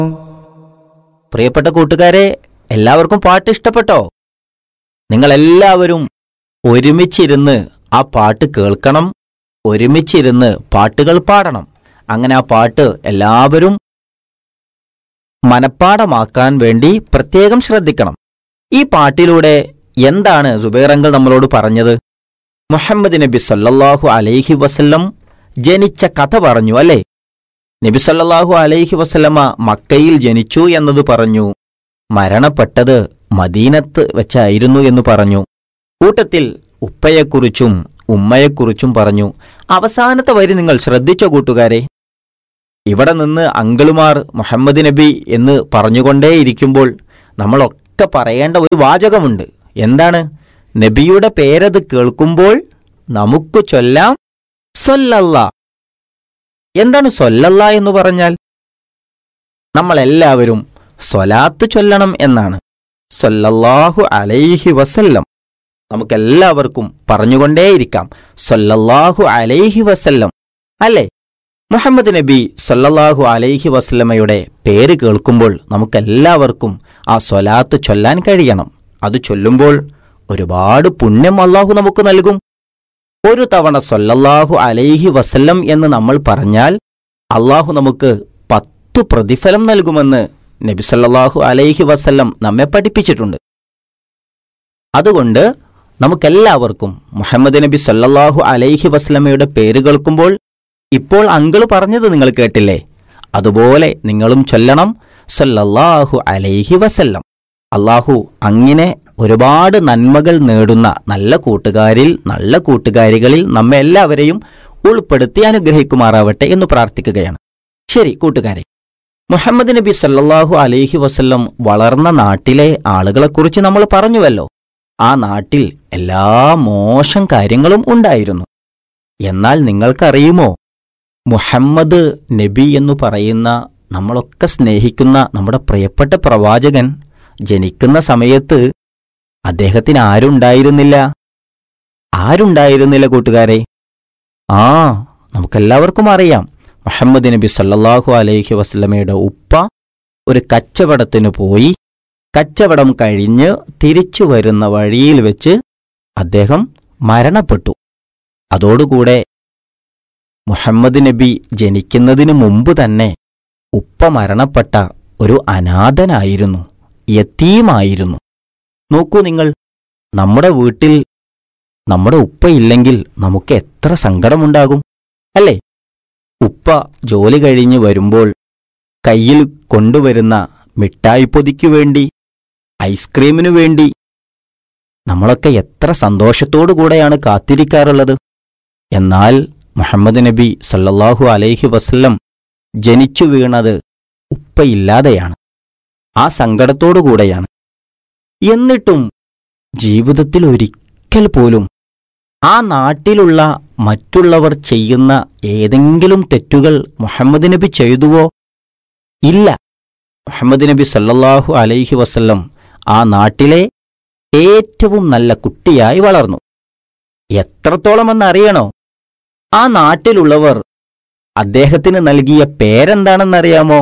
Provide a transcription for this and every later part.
പ്രിയപ്പെട്ട കൂട്ടുകാരെ എല്ലാവർക്കും പാട്ട് ഇഷ്ടപ്പെട്ടോ നിങ്ങളെല്ലാവരും ഒരുമിച്ചിരുന്ന് ആ പാട്ട് കേൾക്കണം ഒരുമിച്ചിരുന്ന് പാട്ടുകൾ പാടണം അങ്ങനെ ആ പാട്ട് എല്ലാവരും മനപ്പാടമാക്കാൻ വേണ്ടി പ്രത്യേകം ശ്രദ്ധിക്കണം ഈ പാട്ടിലൂടെ എന്താണ് സുബൈറങ്കൾ നമ്മളോട് പറഞ്ഞത് മുഹമ്മദ് നബി സല്ലല്ലാഹു അലൈഹി വസല്ലം ജനിച്ച കഥ പറഞ്ഞു അല്ലേ നബി സല്ലല്ലാഹു അലൈഹി വസല്ലമ മക്കയിൽ ജനിച്ചു എന്നത് പറഞ്ഞു മരണപ്പെട്ടത് മദീനത്ത് വെച്ചായിരുന്നു എന്ന് പറഞ്ഞു കൂട്ടത്തിൽ ഉപ്പയെക്കുറിച്ചും ഉമ്മയെക്കുറിച്ചും പറഞ്ഞു അവസാനത്തെ വരി നിങ്ങൾ ശ്രദ്ധിച്ചോ കൂട്ടുകാരെ ഇവിടെ നിന്ന് അങ്കിളുമാർ മുഹമ്മദ് നബി എന്ന് പറഞ്ഞുകൊണ്ടേയിരിക്കുമ്പോൾ നമ്മളൊക്കെ പറയേണ്ട ഒരു വാചകമുണ്ട് എന്താണ് നബിയുടെ പേരത് കേൾക്കുമ്പോൾ നമുക്ക് ചൊല്ലാം സൊല്ലല്ല എന്താണ് സൊല്ലല്ല എന്ന് പറഞ്ഞാൽ നമ്മളെല്ലാവരും സ്വലാത്ത് ചൊല്ലണം എന്നാണ് സൊല്ലല്ലാഹു അലൈഹി വസല്ലം നമുക്കെല്ലാവർക്കും പറഞ്ഞുകൊണ്ടേയിരിക്കാം സൊല്ലല്ലാഹു അലൈഹി വസല്ലം അല്ലേ മുഹമ്മദ് നബി സൊല്ലല്ലാഹു അലൈഹി വസല്ലമയുടെ പേര് കേൾക്കുമ്പോൾ നമുക്കെല്ലാവർക്കും ആ സ്വലാത്ത് ചൊല്ലാൻ കഴിയണം അത് ചൊല്ലുമ്പോൾ ഒരുപാട് പുണ്യം അള്ളാഹു നമുക്ക് നൽകും ഒരു തവണ സൊല്ലല്ലാഹു അലൈഹി വസല്ലം എന്ന് നമ്മൾ പറഞ്ഞാൽ അള്ളാഹു നമുക്ക് പത്തു പ്രതിഫലം നൽകുമെന്ന് നബി സല്ലല്ലാഹു അലൈഹി വസല്ലം നമ്മെ പഠിപ്പിച്ചിട്ടുണ്ട് അതുകൊണ്ട് നമുക്കെല്ലാവർക്കും മുഹമ്മദ് നബി സല്ലല്ലാഹു അലൈഹി വസല്ലമയുടെ പേര് കേൾക്കുമ്പോൾ ഇപ്പോൾ അങ്കിള് പറഞ്ഞത് നിങ്ങൾ കേട്ടില്ലേ അതുപോലെ നിങ്ങളും ചൊല്ലണം സല്ലല്ലാഹു അലൈഹി വസല്ലം അള്ളാഹു അങ്ങനെ ഒരുപാട് നന്മകൾ നേടുന്ന നല്ല കൂട്ടുകാരിൽ നല്ല കൂട്ടുകാരികളിൽ നമ്മെ എല്ലാവരെയും ഉൾപ്പെടുത്തി അനുഗ്രഹിക്കുമാറാവട്ടെ എന്ന് പ്രാർത്ഥിക്കുകയാണ് ശരി കൂട്ടുകാരെ മുഹമ്മദ് നബി സല്ലല്ലാഹു അലൈഹി വസല്ലം വളർന്ന നാട്ടിലെ ആളുകളെക്കുറിച്ച് നമ്മൾ പറഞ്ഞുവല്ലോ ആ നാട്ടിൽ എല്ലാ മോശം കാര്യങ്ങളും ഉണ്ടായിരുന്നു എന്നാൽ നിങ്ങൾക്കറിയുമോ മുഹമ്മദ് നബി എന്ന് പറയുന്ന നമ്മളൊക്കെ സ്നേഹിക്കുന്ന നമ്മുടെ പ്രിയപ്പെട്ട പ്രവാചകൻ ജനിക്കുന്ന സമയത്ത് അദ്ദേഹത്തിന് ആരുണ്ടായിരുന്നില്ല ആരുണ്ടായിരുന്നില്ല കൂട്ടുകാരെ ആ നമുക്കെല്ലാവർക്കും അറിയാം മുഹമ്മദ് നബി സല്ലല്ലാഹു അലൈഹി വസല്ലമയുടെ ഉപ്പ ഒരു കച്ചവടത്തിന് പോയി കച്ചവടം കഴിഞ്ഞ് തിരിച്ചു വരുന്ന വഴിയിൽ വെച്ച് അദ്ദേഹം മരണപ്പെട്ടു അതോടുകൂടെ മുഹമ്മദ് നബി ജനിക്കുന്നതിനു മുമ്പ് തന്നെ ഉപ്പ മരണപ്പെട്ട ഒരു അനാഥനായിരുന്നു യത്തീമായിരുന്നു നോക്കൂ നിങ്ങൾ നമ്മുടെ വീട്ടിൽ നമ്മുടെ ഉപ്പയില്ലെങ്കിൽ നമുക്ക് എത്ര സങ്കടമുണ്ടാകും അല്ലേ ഉപ്പ ജോലി കഴിഞ്ഞ് വരുമ്പോൾ കയ്യിൽ കൊണ്ടുവരുന്ന മിഠായി പൊതിക്കു വേണ്ടി ഐസ്ക്രീമിനു വേണ്ടി നമ്മളൊക്കെ എത്ര സന്തോഷത്തോടു കൂടെയാണ് കാത്തിരിക്കാറുള്ളത് എന്നാൽ മുഹമ്മദ് നബി സല്ലല്ലാഹു അലൈഹി വസല്ലം ജനിച്ചു വീണത് ഉപ്പയില്ലാതെയാണ് ആ സങ്കടത്തോടുകൂടെയാണ് എന്നിട്ടും ജീവിതത്തിൽ ഒരിക്കൽ പോലും ആ നാട്ടിലുള്ള മറ്റുള്ളവർ ചെയ്യുന്ന ഏതെങ്കിലും തെറ്റുകൾ മുഹമ്മദ് നബി ചെയ്തുവോ ഇല്ല മുഹമ്മദ് നബി സല്ലല്ലാഹു അലൈഹി വസല്ലം ആ നാട്ടിലെ ഏറ്റവും നല്ല കുട്ടിയായി വളർന്നു എത്രത്തോളമെന്നറിയണോ ആ നാട്ടിലുള്ളവർ അദ്ദേഹത്തിന് നൽകിയ പേരെന്താണെന്നറിയാമോ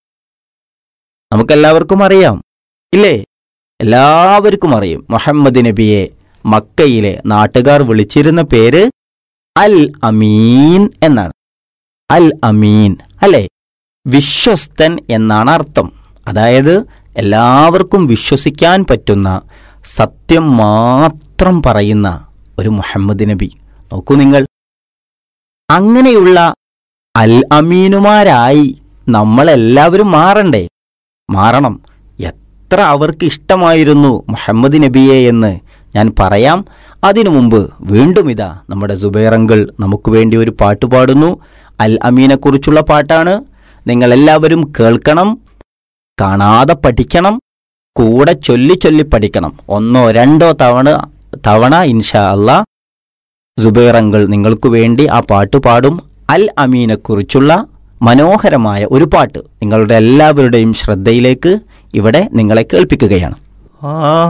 നമുക്കെല്ലാവർക്കും അറിയാം ഇല്ലേ എല്ലാവർക്കും അറിയും മുഹമ്മദ് നബിയെ മക്കയിലെ നാട്ടുകാർ വിളിച്ചിരുന്ന പേര് അൽ അമീൻ എന്നാണ് അൽ അമീൻ അല്ലേ വിശ്വസ്തൻ എന്നാണ് അർത്ഥം അതായത് എല്ലാവർക്കും വിശ്വസിക്കാൻ പറ്റുന്ന സത്യം മാത്രം പറയുന്ന ഒരു മുഹമ്മദ് നബി നോക്കൂ നിങ്ങൾ അങ്ങനെയുള്ള അൽ അമീനുമാരായി നമ്മളെല്ലാവരും മാറണ്ടേ മാറണം എത്ര അവർക്ക് ഇഷ്ടമായിരുന്നു മുഹമ്മദ് നബിയെ എന്ന് ഞാൻ പറയാം അതിനു മുമ്പ് വീണ്ടും ഇതാ നമ്മുടെ സുബൈറങ്കിൾ നമുക്ക് വേണ്ടി ഒരു പാട്ട് പാടുന്നു അൽ അമീനെക്കുറിച്ചുള്ള പാട്ടാണ് നിങ്ങളെല്ലാവരും കേൾക്കണം കാണാതെ പഠിക്കണം കൂടെ ചൊല്ലി ചൊല്ലി പഠിക്കണം ഒന്നോ രണ്ടോ തവണ തവണ ഇൻഷാ അല്ലാ സുബൈറങ്കിൾ നിങ്ങൾക്കു വേണ്ടി ആ പാട്ട് പാടും അൽ അമീനെക്കുറിച്ചുള്ള മനോഹരമായ ഒരു പാട്ട് നിങ്ങളുടെ എല്ലാവരുടെയും ശ്രദ്ധയിലേക്ക് ഇവിടെ നിങ്ങളെ കേൾപ്പിക്കുകയാണ് ആ